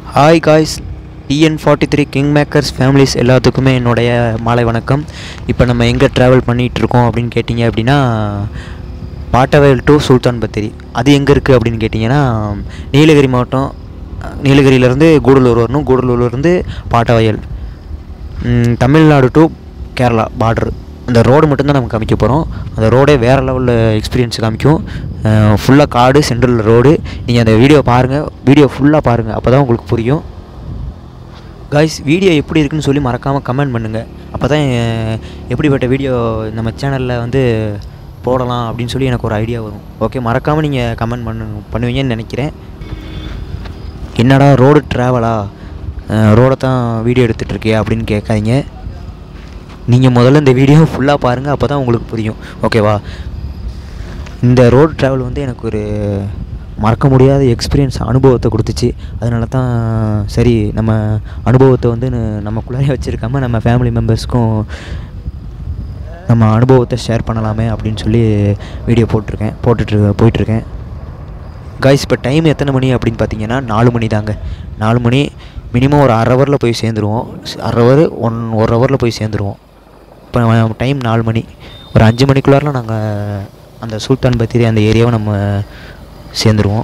Hi guys TN forty three king makers families எல்லாத்துக்குமே என்னுடைய மாலை வணக்கம் இப்போ நம்ம எங்கே ட்ராவல் பண்ணிகிட்ருக்கோம் அப்படின்னு கேட்டிங்க அப்படின்னா பாட்டவயல் டு சுல்தான் பத்திரி அது எங்கே இருக்குது அப்படின்னு கேட்டிங்கன்னா நீலகிரி மாவட்டம் நீலகிரியிலேருந்து கூடலூர் வரணும் கூடலூர்லேருந்து பாட்டவயல் ம், தமிழ்நாடு டு கேரளா பார்டர் அந்த ரோடு மட்டும்தான் நம்ம காமிக்க போகிறோம் அந்த ரோடே வேறு லெவலில் எக்ஸ்பீரியன்ஸ் காமிக்கும் ஃபுல்லாக காடு சென்ட்ரல் ரோடு நீங்கள் அந்த வீடியோ பாருங்கள் வீடியோ ஃபுல்லாக பாருங்கள் அப்போ தான் உங்களுக்கு புரியும் காய்ஸ் வீடியோ எப்படி இருக்குன்னு சொல்லி மறக்காமல் கமெண்ட் பண்ணுங்கள் அப்போ தான் எப்படிப்பட்ட வீடியோ நம்ம சேனலில் வந்து போடலாம் அப்படின்னு சொல்லி எனக்கு ஒரு ஐடியா வரும் ஓகே மறக்காமல் நீங்கள் கமெண்ட் பண்ணு பண்ணுவீங்கன்னு நினைக்கிறேன் என்னடா ரோடு ட்ராவலா ரோடை தான் வீடியோ எடுத்துகிட்டு இருக்கியா அப்படின்னு கேட்காதீங்க நீங்கள் முதல்ல இந்த வீடியோ ஃபுல்லாக பாருங்கள் அப்போ தான் உங்களுக்கு புரியும் ஓகேவா இந்த ரோடு ட்ராவல் வந்து எனக்கு ஒரு மறக்க முடியாத எக்ஸ்பீரியன்ஸ் அனுபவத்தை கொடுத்துச்சு அதனால தான் சரி நம்ம அனுபவத்தை வந்து ந- நமக்குள்ளாரே வச்சுருக்காம நம்ம ஃபேமிலி மெம்பர்ஸ்க்கும் நம்ம அனுபவத்தை ஷேர் பண்ணலாமே அப்படின்னு சொல்லி வீடியோ போட்டிருக்கேன் போட்டுட்டு போயிட்டுருக்கேன் காய்ஸ் இப்போ டைம் எத்தனை மணி அப்படின்னு பார்த்தீங்கன்னா நாலு மணி தாங்க நாலு மணி மினிமம் ஒரு அரை ஹவரில் போய் சேர்ந்துருவோம் ஸ்- அரை ஹவர் ஒன் ஒரு ஹவரில் போய் சேர்ந்துருவோம் இப்போ டைம் நாலு மணி ஒரு அஞ்சு மணிக்குள்ளாரில் நாங்கள் அந்த சுல்தான் பத்திரி அந்த ஏரியாவை நம்ம சேர்ந்துருவோம்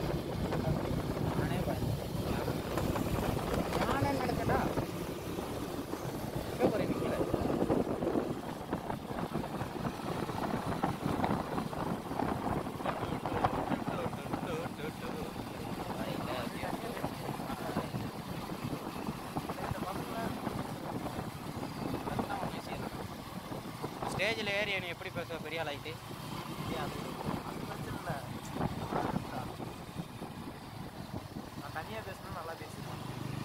ஸ்டேஜில் ஏறி நீ எப்படி பேசுவ பெரிய ஆளாயிட்டு நான் தனியாக பேசணும் நல்லா பேசுவேன்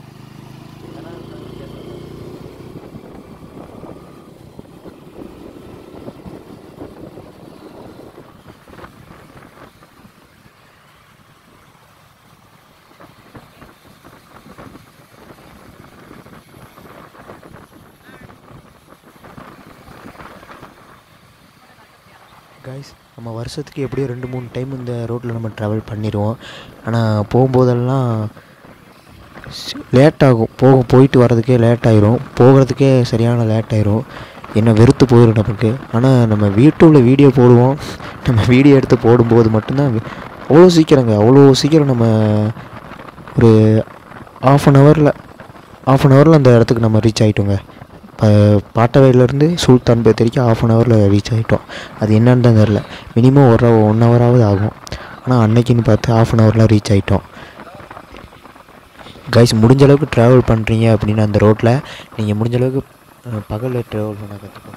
கைஸ் நம்ம வருஷத்துக்கு எப்படியும் ரெண்டு மூணு டைம் இந்த ரோட்டில் நம்ம ட்ராவல் பண்ணிடுவோம் ஆனால் போகும்போதெல்லாம் லேட் ஆகும் போக போயிட்டு வர்றதுக்கே லேட் ஆயிரும் போகிறதுக்கே சரியான லேட் ஆயிரும் என்ன வெறுத்து போயிடும் நமக்கு ஆனால் நம்ம யூடியூப்பில் வீடியோ போடுவோம் நம்ம வீடியோ எடுத்து போடும்போது மட்டும்தான் வி- அவ்வளோ சீக்கிரங்க அவ்வளோ சீக்கிரம் நம்ம ஒரு ஆஃப் அன் ஹவரில் ஆஃப் அன் ஹவரில் அந்த இடத்துக்கு நம்ம ரீச் ஆகிட்டோங்க இப்போ பாட்டவையிலேருந்து சுல்தான் பேத்தரிக்கு ஆஃப் அன் ஹவரில் ரீச் ஆகிட்டோம் அது என்னன்னு தான் தெரில மினிமம் ஒரு ஒன் ஹவராவது ஆகும் ஆனால் அன்னைக்குன்னு பார்த்து ஆஃப் அன் ஹவரில் ரீச் ஆகிட்டோம் கைஸ் முடிஞ்ச அளவுக்கு ட்ராவல் பண்ணுறீங்க அப்படின்னா அந்த ரோட்டில் நீங்கள் முடிஞ்ச அளவுக்கு அஹ், பகலில் ட்ராவல் பண்ண கற்றுக்கோங்க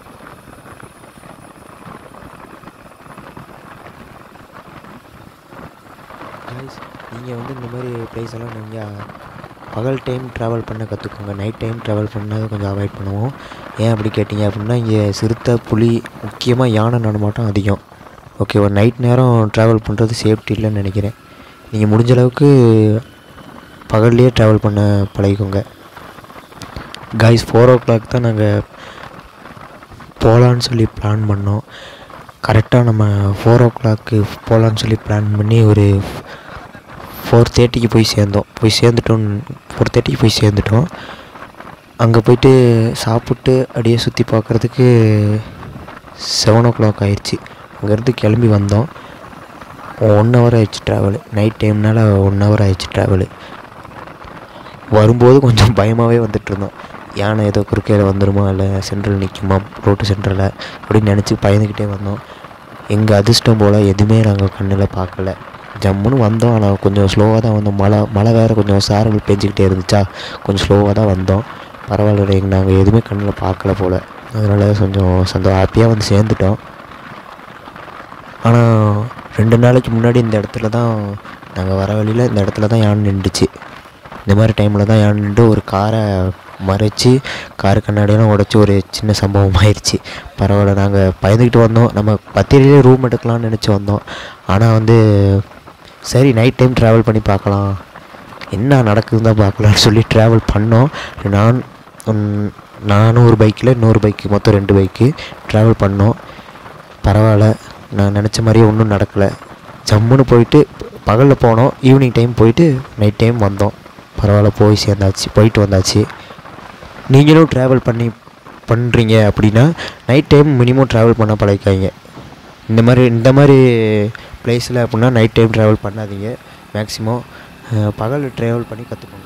கைஸ் நீங்கள் வந்து இந்த மாதிரி பிளேஸ் எல்லாம் நீங்கள் பகல் டைம் ட்ராவல் பண்ண கற்றுக்கோங்க நைட் டைம் ட்ராவல் பண்ணதை கொஞ்சம் அவாய்ட் பண்ணுவோம் ஏன் அப்படி கேட்டிங்க அப்படின்னா இங்கே சிறுத்தை புலி முக்கியமாக யானை நடமாட்டம் அதிகம் ஓகே ஒரு நைட் நேரம் ட்ராவல் பண்ணுறது சேஃப்டி இல்லைன்னு நினைக்கிறேன் நீங்கள் முடிஞ்ச அளவுக்கு பகல்லையே ட்ராவல் பண்ண பழகிக்கோங்க கைஸ் ஃபோர் ஓ கிளாக் தான் நாங்கள் போகலான்னு சொல்லி பிளான் பண்ணோம் கரெக்டாக நம்ம ஃபோர் ஓ கிளாக்கு போகலான்னு சொல்லி பிளான் பண்ணி ஒரு ஃபோர் தேர்ட்டிக்கு போய் சேர்ந்தோம் போய் சேர்ந்துட்டோம் ஃபோர் தேர்ட்டிக்கு போய் சேர்ந்துட்டோம் அங்கே போயிட்டு சாப்பிட்டு அப்படியே சுற்றி பார்க்குறதுக்கு செவன் ஓ கிளாக் ஆயிடுச்சு அங்கேருந்து கிளம்பி வந்தோம் ஒன் ஹவர் ஆயிடுச்சு ட்ராவலு நைட் டைம்னால ஒன் ஹவர் ஆயிடுச்சு ட்ராவலு வரும்போது கொஞ்சம் பயமாகவே வந்துட்டு இருந்தோம் யானை ஏதோ குறுக்கையில் வந்துருமா இல்லை சென்ட்ரல் நிற்குமா ரோட்டு சென்டரில் அப்படின்னு நினச்சி பயந்துக்கிட்டே வந்தோம் எங்கள் அதிர்ஷ்டம் போல் எதுவுமே நாங்கள் கண்ணில் பார்க்கல ஜம்முன்னு வந்தோம் ஆனால் கொஞ்சம் ஸ்லோவாக தான் வந்தோம் மழை மழை வேறு கொஞ்சம் சாரல் பெஞ்சிக்கிட்டே இருந்துச்சா கொஞ்சம் ஸ்லோவாக தான் வந்தோம் பரவாயில்ல எங்கள் நாங்கள் எதுவுமே கண்ணில் பார்க்கல போல் அதனால் கொஞ்சம் சந்தோ ஹாப்பியாக வந்து சேர்ந்துட்டோம் ஆனால் ரெண்டு நாளைக்கு முன்னாடி இந்த இடத்துல தான் நாங்கள் வர வழியில் இந்த இடத்துல தான் யானை நின்றுச்சு இந்த மாதிரி டைமில் தான் யானை நின்று ஒரு காரை மறைச்சி காரு கண்ணாடியெல்லாம் உடச்சி ஒரு சின்ன சம்பவம் ஆயிடுச்சு பரவாயில்ல நாங்கள் பயந்துக்கிட்டு வந்தோம் நம்ம பத்திரிலே ரூம் எடுக்கலாம்னு நினச்சி வந்தோம் ஆனால் வந்து சரி நைட் டைம் ட்ராவல் பண்ணி பார்க்கலாம் என்ன நடக்குதுன்னு தான் பார்க்கலான்னு சொல்லி ட்ராவல் பண்ணோம் நான் ம், நானும் ஒரு பைக்கில் இன்னொரு பைக்கு மொத்தம் ரெண்டு பைக்கு ட்ராவல் பண்ணோம் பரவாயில்ல நான் நினச்ச மாதிரியே ஒன்றும் நடக்கலை ஜம்முன்னு போயிட்டு பகலில் போனோம் ஈவினிங் டைம் போயிட்டு நைட் டைம் வந்தோம் பரவாயில்ல போய் சேர்ந்தாச்சு போயிட்டு வந்தாச்சு நீங்களும் ட்ராவல் பண்ணி பண்ணுறீங்க அப்படின்னா நைட் டைம் மினிமம் ட்ராவல் பண்ண பழகிக்காங்க இந்த மாதிரி இந்த மாதிரி பிளேஸில் அப்படின்னா நைட் டைம் ட்ராவல் பண்ணாதீங்க மேக்ஸிமம் பகல் ட்ராவல் பண்ணி கற்றுக்கோங்க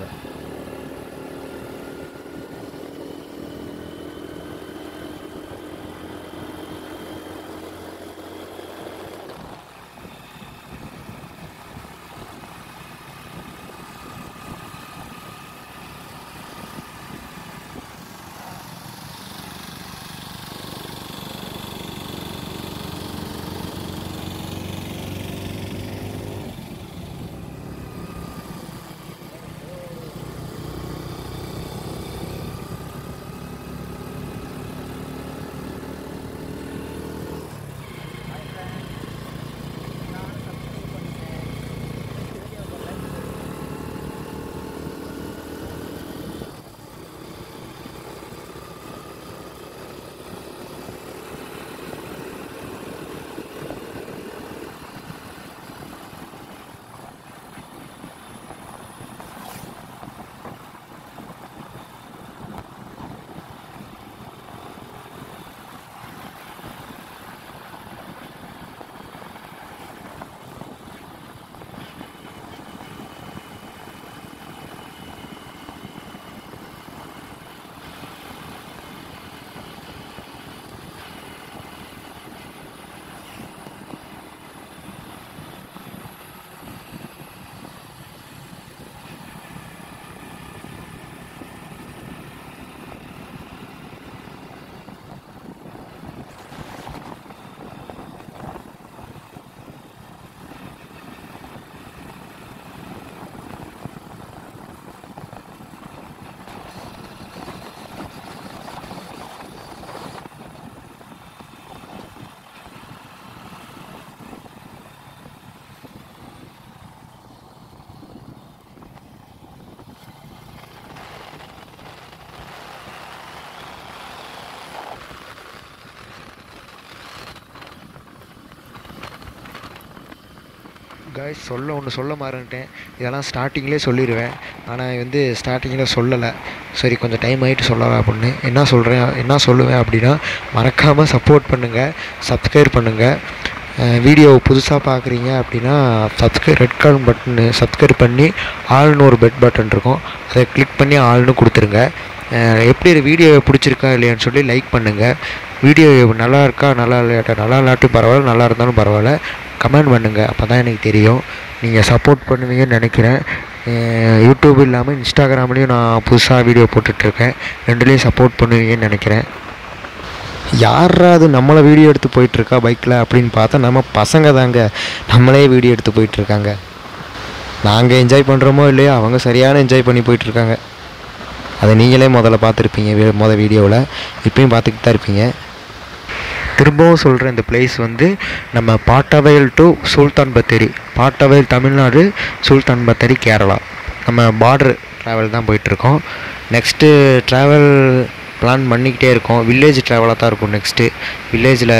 காய்ஸ் சொல்ல ஒன்று சொல்ல மறந்துட்டேன் இதெல்லாம் ஸ்டார்டிங்லேயே சொல்லிடுவேன் ஆனால் வந்து ஸ்டார்டிங்கில் சொல்லலை சரி கொஞ்சம் டைம் ஆகிட்டு சொல்லலாம் அப்படின்னு என்ன சொல்கிறேன் என்ன சொல்லுவேன் அப்படின்னா மறக்காமல் சப்போர்ட் பண்ணுங்கள் சப்ஸ்கிரைப் பண்ணுங்கள் வீடியோ புதுசாக பார்க்குறீங்க அப்படின்னா subscribe red colour button subscribe பண்ணி ஆள்னு ஒரு பெட் பட்டன் இருக்கும் அதை கிளிக் பண்ணி ஆள்னு கொடுத்துருங்க அஹ் எப்படி வீடியோ பிடிச்சிருக்கா இல்லையான்னு சொல்லி லைக் பண்ணுங்கள் வீடியோ நல்லா இருக்கா நல்லா இல்லையாட்டா நல்லா இல்லாட்டும் பரவாயில்ல நல்லா இருந்தாலும் பரவாயில்ல கமெண்ட் பண்ணுங்கள் அப்போ தான் எனக்கு தெரியும் நீங்கள் சப்போர்ட் பண்ணுவீங்கன்னு நினைக்கிறேன் அஹ் யூடியூப் இல்லாமல் இன்ஸ்டாகிராம்லேயும் நான் புதுசாக வீடியோ போட்டுட்ருக்கேன் ரெண்டுலேயும் சப்போர்ட் பண்ணுவீங்கன்னு நினைக்கிறேன் யாரா அது நம்மளை வீடியோ எடுத்து போயிட்டுருக்கா பைக்கில் அப்படின்னு பார்த்தா நம்ம பசங்க தாங்க நம்மளே வீடியோ எடுத்து போயிட்டுருக்காங்க நாங்கள் என்ஜாய் பண்ணுறோமோ இல்லையோ அவங்க சரியான என்ஜாய் பண்ணி போயிட்டுருக்காங்க அதை நீங்களே முதல்ல பார்த்துருப்பீங்க வி- முத வீடியோவில் இப்பயும் பார்த்துக்கிட்டு தான் இருப்பீங்க திரும்பவும் சொல்கிறேன் இந்த பிளேஸ் வந்து நம்ம பாட்டவயல் டு சுல்தான் பத்தேரி பாட்டவயல் தமிழ்நாடு சுல்தான் பத்தேரி கேரளா நம்ம பார்டர் ட்ராவல் தான் போயிட்டுருக்கோம் நெக்ஸ்ட்டு ட்ராவல் பிளான் பண்ணிக்கிட்டே இருக்கோம் வில்லேஜ் ட்ராவலாக தான் இருக்கும் நெக்ஸ்ட்டு வில்லேஜில்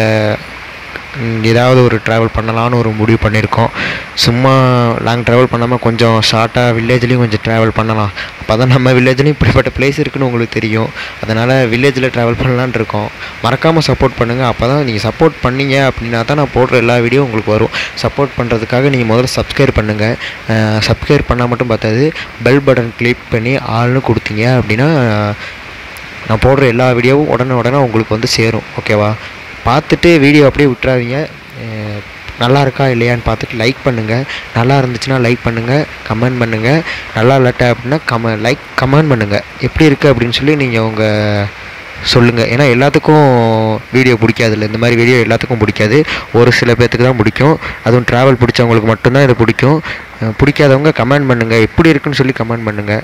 ஏதாவது ஒரு ட்ராவல் பண்ணலான்னு ஒரு முடிவு பண்ணியிருக்கோம் சும்மா லாங் ட்ராவல் பண்ணாமல் கொஞ்சம் ஷார்ட்டாக வில்லேஜ்லேயும் கொஞ்சம் ட்ராவல் பண்ணலாம் அப்போ தான் நம்ம வில்லேஜ்லேயும் இப்படிப்பட்ட பிளேஸ் இருக்குன்னு உங்களுக்கு தெரியும் அதனால் வில்லேஜில் ட்ராவல் பண்ணலான்னு இருக்கோம் மறக்காமல் சப்போர்ட் பண்ணுங்கள் அப்போ தான் நீங்கள் சப்போர்ட் பண்ணீங்க அப்படின்னா தான் நான் போடுற எல்லா வீடியோ உங்களுக்கு வரும் சப்போர்ட் பண்ணுறதுக்காக நீங்கள் முதல்ல சப்ஸ்கிரைப் பண்ணுங்கள் சப்ஸ்கிரைப் பண்ணால் மட்டும் பார்த்தாது பெல் பட்டன் கிளிக் பண்ணி ஆள்னு கொடுத்தீங்க அப்படின்னா நான் போடுற எல்லா வீடியோவும் உடனே உடனே உங்களுக்கு வந்து சேரும் ஓகேவா பார்த்துட்டு வீடியோ அப்படியே விட்டுறாதீங்க அஹ் நல்லா இருக்கா இல்லையான்னு பார்த்துட்டு லைக் பண்ணுங்கள் நல்லா இருந்துச்சுன்னா லைக் பண்ணுங்கள் கமெண்ட் பண்ணுங்கள் நல்லா இல்லாட்டா அப்படின்னா கம லைக் கமெண்ட் பண்ணுங்கள் எப்படி இருக்குது அப்படின்னு சொல்லி நீங்கள் உங்கள் சொல்லுங்கள் ஏன்னா எல்லாத்துக்கும் வீடியோ பிடிக்காதுல்ல இந்த மாதிரி வீடியோ எல்லாத்துக்கும் பிடிக்காது ஒரு சில பேர்த்துக்கு தான் பிடிக்கும் அதுவும் ட்ராவல் பிடிச்சவங்களுக்கு மட்டும்தான் இது பிடிக்கும் அஹ் பிடிக்காதவங்க கமெண்ட் பண்ணுங்கள் எப்படி இருக்குன்னு சொல்லி கமெண்ட் பண்ணுங்கள்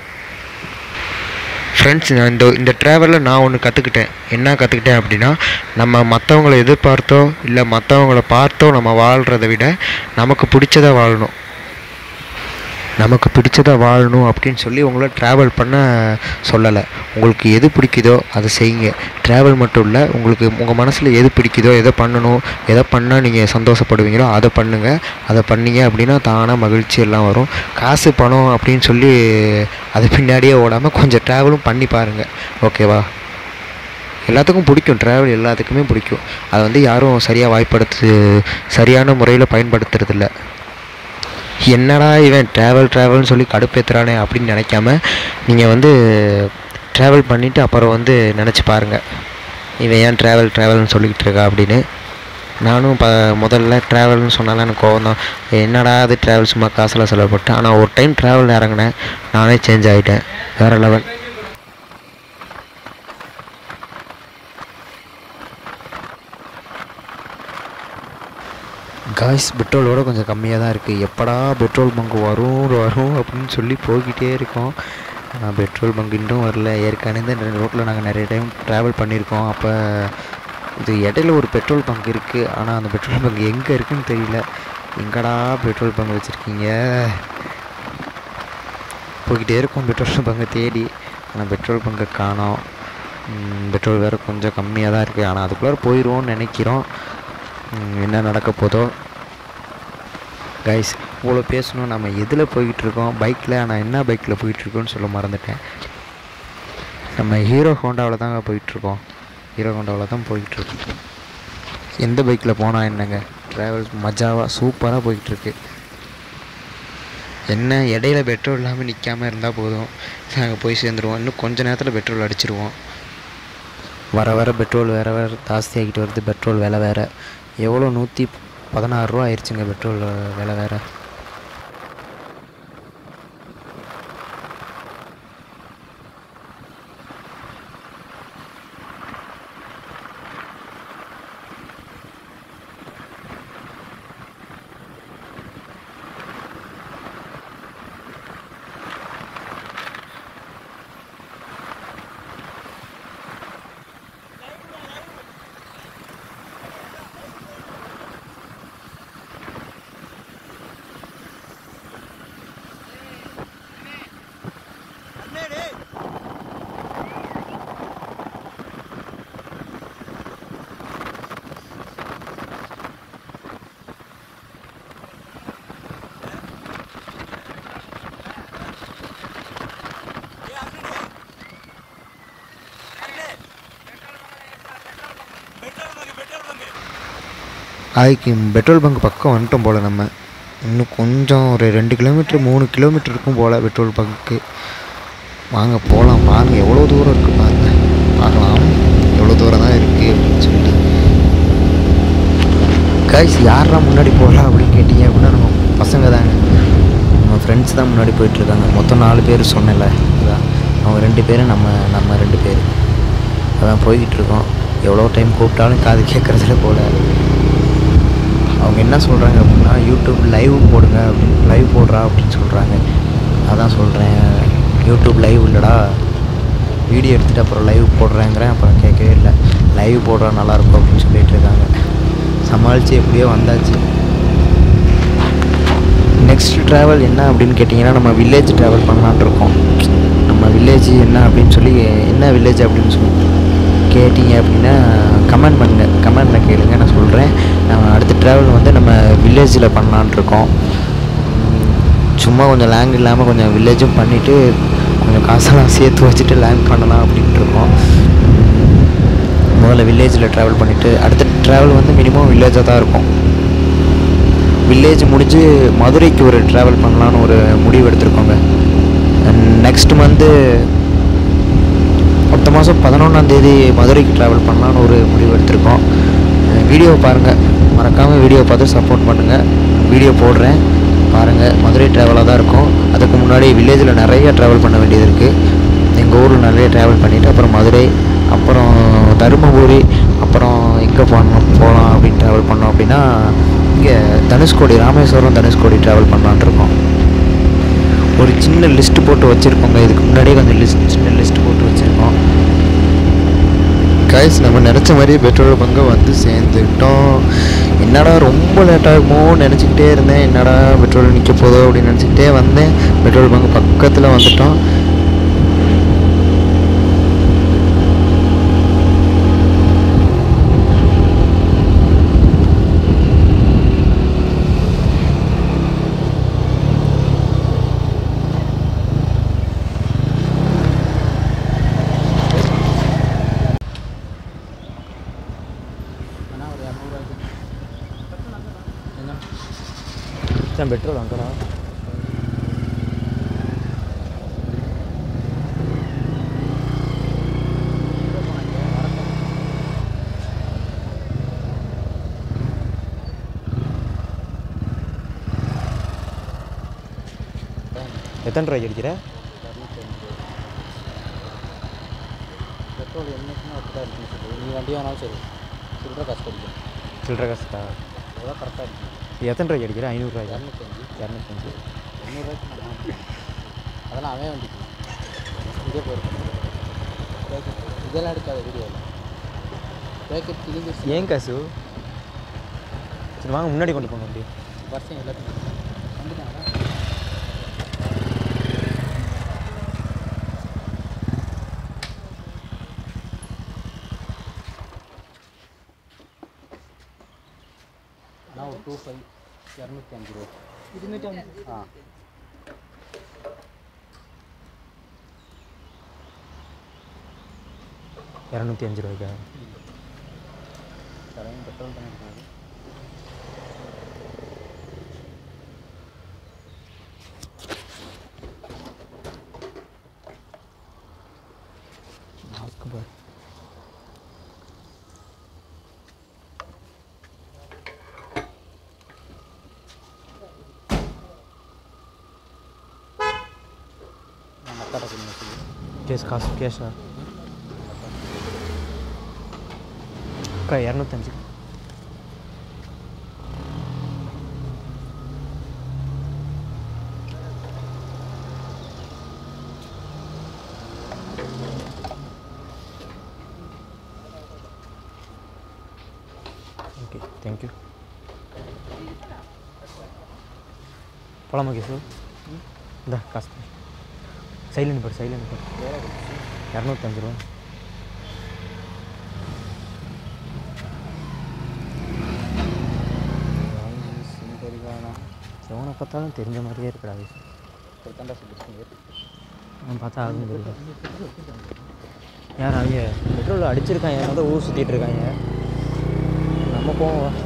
ஃப்ரெண்ட்ஸ் நான் இந்த இந்த ட்ராவலில் நான் ஒன்று கற்றுக்கிட்டேன் என்ன கற்றுக்கிட்டேன் அப்படின்னா நம்ம மற்றவங்கள எதிர்பார்த்தோ இல்லை மற்றவங்கள பார்த்தோ நம்ம வாழ்கிறத விட நமக்கு பிடிச்சத வாழணும் நமக்கு பிடிச்சதை வாழணும் அப்படின்னு சொல்லி உங்களை ட்ராவல் பண்ண சொல்லலை உங்களுக்கு எது பிடிக்குதோ அதை செய்யுங்க ட்ராவல் மட்டும் இல்லை உங்களுக்கு உங்கள் மனசில் எது பிடிக்குதோ எதை பண்ணணும் எதை பண்ணால் நீங்கள் சந்தோஷப்படுவீங்களோ அதை பண்ணுங்கள் அதை பண்ணீங்க அப்படின்னா தானாக மகிழ்ச்சி எல்லாம் வரும் காசு பணம் அப்படின்னு சொல்லி அது பின்னாடியே ஓடாமல் கொஞ்சம் ட்ராவலும் பண்ணி பாருங்கள் ஓகேவா எல்லாத்துக்கும் பிடிக்கும் ட்ராவல் எல்லாத்துக்குமே பிடிக்கும் அதை வந்து யாரும் சரியாக வாய்ப்படுத்து சரியான முறையில் பயன்படுத்துறதில்ல என்னடா இவன் ட்ராவல் ட்ராவல்னு சொல்லி கடுப்பேத்துறானே அப்படின்னு நினைக்காம நீங்கள் வந்து ட்ராவல் பண்ணிவிட்டு அப்புறம் வந்து நினச்சி பாருங்கள் இவன் ஏன் ட்ராவல் ட்ராவல்னு சொல்லிக்கிட்டு இருக்கா அப்படின்னு நானும் ப முதல்ல ட்ராவல்னு சொன்னாலும் எனக்கு கோவம் தான் என்னடா அது ட்ராவல் சும்மா காசெல்லாம் செலவுப்பட்டேன் ஆனால் ஒரு டைம் ட்ராவல் இறங்கினேன் நானே சேஞ்ச் ஆகிட்டேன் வேறு லெவல் காய்ஸ் பெட்ரோலோட கொஞ்சம் கம்மியாக தான் இருக்குது எப்படா பெட்ரோல் பங்க் வரும் வரும் அப்படின்னு சொல்லி போய்கிட்டே இருக்கோம் ஆனால் பெட்ரோல் பங்க் இன்னும் வரல ஏற்கனவே இந்த ரோட்டில் நாங்கள் நிறைய டைம் ட்ராவல் பண்ணியிருக்கோம் அப்போ இது இடையில ஒரு பெட்ரோல் பங்க் இருக்குது ஆனால் அந்த பெட்ரோல் பங்க் எங்கே இருக்குன்னு தெரியல எங்கடா பெட்ரோல் பங்க் வச்சுருக்கீங்க போய்கிட்டே இருக்கோம் பெட்ரோல் பங்கை தேடி ஆனால் பெட்ரோல் பங்கை காணோம் ம், பெட்ரோல் வேறு கொஞ்சம் கம்மியாக தான் இருக்குது ஆனால் அதுக்குள்ளே போயிடுவோம்னு நினைக்கிறோம் ம், என்ன நடக்க போதோ கைஸ் இவ்வளோ பேசணும் நம்ம எதில் போய்கிட்டு இருக்கோம் பைக்கில் நான் என்ன பைக்கில் போயிட்டுருக்கோன்னு சொல்ல மறந்துட்டேன் நம்ம ஹீரோ ஹோண்டாவில் தாங்க போயிட்டுருக்கோம் ஹீரோ ஹோண்டாவில் தான் போயிட்டுருக்கோம் எந்த பைக்கில் போனால் என்னங்க ட்ராவல்ஸ் மஜாவாக சூப்பராக போயிட்டுருக்கு என்ன இடையில பெட்ரோல் இல்லாமல் நிற்காம இருந்தால் போதும் நாங்கள் போய் சேர்ந்துருவோம் இன்னும் கொஞ்ச நேரத்தில் பெட்ரோல் அடிச்சிருவோம் வர வர பெட்ரோல் வேற வேற ஜாஸ்தி ஆகிட்டு வருது பெட்ரோல் விலை வேற எவ்வளோ நூற்றி பதினாறு ரூபா ஆயிடுச்சுங்க பெட்ரோல் விலை வேற அதுக்கு பெட்ரோல் பங்க் பக்கம் வந்துட்டோம் போல் நம்ம இன்னும் கொஞ்சம் ஒரு ரெண்டு கிலோமீட்டர் மூணு கிலோமீட்டர் இருக்கும் போல் பெட்ரோல் பங்க்கு வாங்க போகலாம் பாருங்க எவ்வளோ தூரம் இருக்குது பாருங்க பார்க்கலாம் எவ்வளோ தூரம் தான் இருக்குது அப்படின்னு சொல்லி கைஸ் யாரா முன்னாடி போகலாம் அப்படின்னு கேட்டிங்க அப்படின்னா நம்ம பசங்க தாங்க நம்ம ஃப்ரெண்ட்ஸ் தான் முன்னாடி போயிட்டுருக்காங்க மொத்தம் நாலு பேர் சொன்னேன்ல அதான் அவங்க ரெண்டு பேரும் நம்ம நம்ம ரெண்டு பேர் அதான் போய்கிட்டு இருக்கோம் எவ்வளோ டைம் கூப்பிட்டாலும் காது கேட்குறதுல போல அவங்க என்ன சொல்கிறாங்க அப்படின்னா யூடியூப் லைவ் போடுங்க அப்படின்னு லைவ் போடுறா அப்படின்னு சொல்கிறாங்க அதான் சொல்கிறேன் யூடியூப் லைவ் இல்லைடா வீடியோ எடுத்துகிட்டு அப்புறம் லைவ் போடுறேங்கிறேன் அப்புறம் கேட்கவே இல்லை லைவ் போடுறா நல்லாயிருக்கும் அப்படின்னு சொல்லிட்டு இருக்காங்க சமாளித்து எப்படியோ வந்தாச்சு நெக்ஸ்ட் ட்ராவல் என்ன அப்படின்னு கேட்டிங்கன்னா நம்ம வில்லேஜ் ட்ராவல் பண்ணலான்னு இருக்கோம் நம்ம வில்லேஜ் என்ன அப்படின்னு சொல்லி என்ன வில்லேஜ் அப்படின்னு சொல்லி கேட்டிங்க அப்படின்னா கமெண்ட் பண்ணுங்கள் கமெண்டில் கேளுங்க நான் சொல்கிறேன் நம்ம அடுத்த ட்ராவல் வந்து நம்ம வில்லேஜில் பண்ணலான்னு இருக்கோம் உம், சும்மா கொஞ்சம் லேங் இல்லாமல் கொஞ்சம் வில்லேஜும் பண்ணிவிட்டு கொஞ்சம் காசெல்லாம் சேர்த்து வச்சுட்டு லேங் பண்ணலாம் அப்படின்ட்டு இருக்கோம் முதல்ல வில்லேஜில் ட்ராவல் பண்ணிவிட்டு அடுத்த ட்ராவல் வந்து மினிமம் வில்லேஜாக தான் இருக்கும் வில்லேஜ் முடிஞ்சு மதுரைக்கு ஒரு ட்ராவல் பண்ணலான்னு ஒரு முடிவு எடுத்திருக்கோங்க நெக்ஸ்ட் மந்த்து அடுத்த மாதம் பதினொன்றாம் தேதி மதுரைக்கு ட்ராவல் பண்ணலான்னு ஒரு முடிவு எடுத்திருக்கோம் வீடியோ பாருங்கள் மறக்காமல் வீடியோ பார்த்து சப்போர்ட் பண்ணுங்கள் வீடியோ போடுறேன் பாருங்கள் மதுரை ட்ராவலாக தான் இருக்கும் அதுக்கு முன்னாடி வில்லேஜில் நிறைய ட்ராவல் பண்ண வேண்டியது இருக்குது எங்கள் ஊரில் நிறைய ட்ராவல் பண்ணிவிட்டு அப்புறம் மதுரை அப்புறம் தருமபுரி அப்புறம் எங்கே போகணும் போகலாம் அப்படின்னு ட்ராவல் பண்ணோம் அப்படின்னா இங்கே தனுஷ்கோடி ராமேஸ்வரம் தனுஷ்கோடி ட்ராவல் பண்ணலான்னு இருக்கோம் ஒரு சின்ன லிஸ்ட் போட்டு வச்சுருக்கோங்க இதுக்கு முன்னாடியே கொஞ்சம் லிஸ்ட் சின்ன லிஸ்ட் போட்டு வச்சுருக்கோம் காய்ஸ் நம்ம நினச்ச மாதிரியே பெட்ரோல் பங்கை வந்து சேர்ந்துட்டோம் என்னடா ரொம்ப லேட்டாக இருக்குமோன்னு நினச்சிக்கிட்டே இருந்தேன் என்னடா பெட்ரோல் நிற்க போதோ அப்படின்னு நினச்சிக்கிட்டே வந்தேன் பெட்ரோல் பங்க் பக்கத்தில் வந்துட்டோம் ஆனால் ஒரு இரநூறுவாய்க்கு சார் பெட்ரோல் அங்கடா எத்தனை ரூபாய்க்கு அடிக்கிற பெட்ரோல் என்னைக்குமே அப்படி தான் இருக்குன்னு சொல்லி நீ வண்டி வேணாலும் சரி சில்லற காசு கிடைக்கும் சில்லற காசுக்கா அதெல்லாம் கரெக்டாக இருக்கும் எத்தனை ரூபாய்க்கு அடிக்கிற ஐநூறுரூவாய்க்கு இரநூத்தஞ்சு இரநூத்தஞ்சு முந்நூறுவாய்க்கு நான் வாங்கிட்டேன். அதெல்லாம் அவன் வண்டிக்கு இதே போயிருக்கேன் இதெல்லாம் எடுக்காத வீடியோவில் பேக்கெட் கிழிஞ்சிருச்சு ஏன் காசு சரி வாங்க முன்னாடி கொண்டு போங்க அப்படியே வருஷம் எல்லாத்தையும் வந்துட்டாங்களா ஆனால் ஒரு டூ ஃபைவ் இரநூத்தி அஞ்சு ரூபா இருநூற்றி அஞ்சு ஆ இரநூத்தி அஞ்சு ரூபாய்க்கா தரையும் பெட்ரோல் தான் இருக்காது மாஸ்க் பார் நான் அக்காட்ட கொஞ்சம் சொல்லி கேஸ் காசு கேஷா அக்கா இரநூத்தஞ்சு ஓகே தேங்க்யூ போலாமா கேசு இந்தா காசு சைலண்ட் போடு சைலண்ட் போடு வேலை கொடுத்து இரநூத்தஞ்சு ரூபா சிந்தரிக்கானா எவனை பார்த்தாலும் தெரிஞ்ச மாதிரியே இருக்கடா கேசு கொடுத்தாண்டா சொல்லி அவன் பார்த்தா ஆகுன்னு தெரியல யார் அவங்க பெட்ரோல் அடிச்சிருக்காங்க ஏன்னா தான் ஊர் சுற்றிட்டு இருக்காங்க நம்ம போவோம்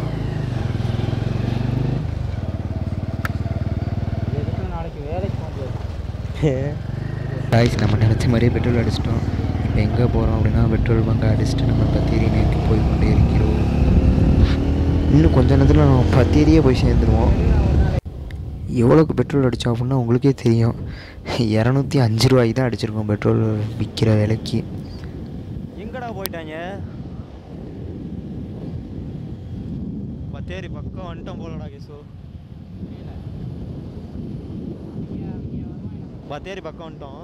எதுக்கு நாளைக்கு வேலைக்கு போக முடியாது காய்ஸ் நம்ம நினச்ச மாதிரியே பெட்ரோல் அடிச்சிட்டோம் இப்போ எங்கே போகிறோம் அப்படின்னா பெட்ரோல் பங்க் அடிச்சுட்டு நம்ம பத்தேரி நோக்கி போய் கொண்டே இருக்கிறோம் இன்னும் கொஞ்ச நேரத்தில் நம்ம பத்தேரியே போய் சேர்ந்துருவோம் எவ்வளோக்கு பெட்ரோல் அடித்தோம் அப்படின்னா உங்களுக்கே தெரியும் இரநூத்தி அஞ்சு ரூபாய்க்கு தான் அடிச்சிருக்கோம் பெட்ரோல் விற்கிற விலைக்கு எங்கடா போயிட்டாங்க பத்தேரி பக்கம் வந்துட்டோம் போலடா கேசு பத்தேரி பக்கம் வந்துட்டோம்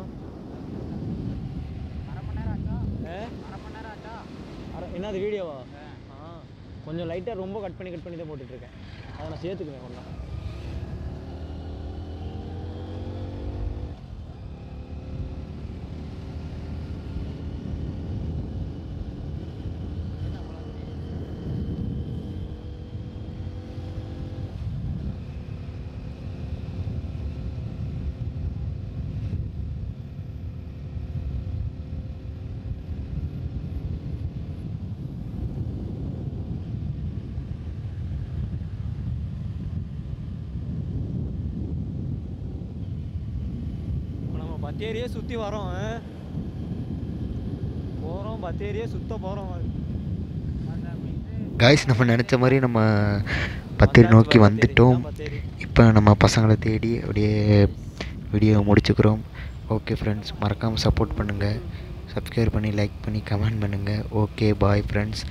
அரை- என்னது வீடியோவா ஆ கொஞ்சம் லைட்டாக ரொம்ப கட் பண்ணி கட் பண்ணி தான் போட்டுட்ருக்கேன் அதை நான் சேர்த்துக்குவேன் ஒன்றா இப்போ நம்ம பத்தேரியே சுற்றி வரோம் போகிறோம் பத்தேரியே சுத்த போகிறோம் காய்ஸ் நம்ம நினச்ச மாதிரி நம்ம பத்தேரி நோக்கி வந்துட்டோம் இப்போ நம்ம பசங்களை தேடி அப்படியே வீடியோ முடிச்சுக்கிறோம் ஓகே ஃப்ரெண்ட்ஸ் மறக்காமல் சப்போர்ட் பண்ணுங்கள் சப்ஸ்கிரைப் பண்ணி லைக் பண்ணி கமெண்ட் பண்ணுங்கள் ஓகே பாய் ஃப்ரெண்ட்ஸ்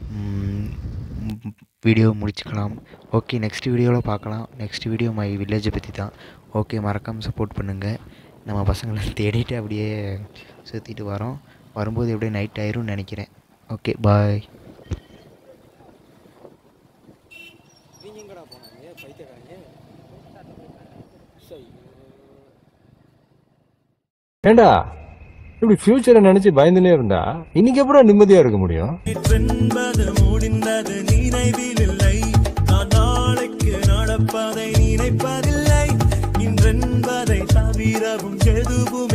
வீடியோ முடிச்சுக்கலாம் ஓகே நெக்ஸ்ட் வீடியோவில் பார்க்கலாம் நெக்ஸ்ட் வீடியோ மை வில்லேஜை பற்றி தான் ஓகே மறக்காமல் சப்போர்ட் பண்ணுங்கள் நம்ம பசங்களை தேடிட்டு அப்படியே சுற்றிட்டு வரோம் வரும்போது எப்படியும் நைட் ஆயிரும்னு நினைக்கிறேன் ஓகே பாய் நீங்க எங்கடா போனாங்க பைத்தியக்காரங்க சரி ஏண்டா இப்படி ஃபியூச்சரை நினைச்சு பயந்துனே இருந்தா இன்னைக்கு எப்படா நிம்மதியா இருக்க முடியும் நேற்றென்பது முடிந்தது நினைவில் இல்லை நான் நாளைக்கு நடப்பதை நினைப்பதில்லை இன்றென்பதை தவிரவும் எதுவும்